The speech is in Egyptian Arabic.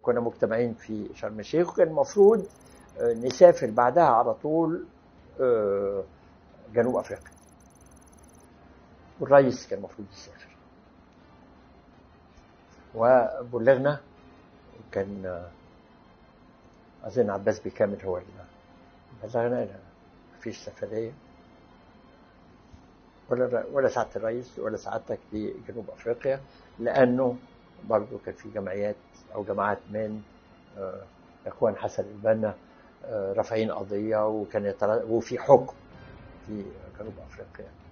كنا مجتمعين في شرم الشيخ وكان المفروض آه، نسافر بعدها على طول آه، جنوب افريقيا والرئيس كان المفروض يسافر وبلغنا كان آه، اظن عباس بكامل هو اللي بلغنا إن مفيش سفريه ولا ولا سعاده الرئيس ولا سعادتك لجنوب افريقيا لانه برضه كان في جمعيات او جماعات من آه، اخوان حسن البنا آه، رافعين قضيه وكان يتر- وفي حكم في جنوب افريقيا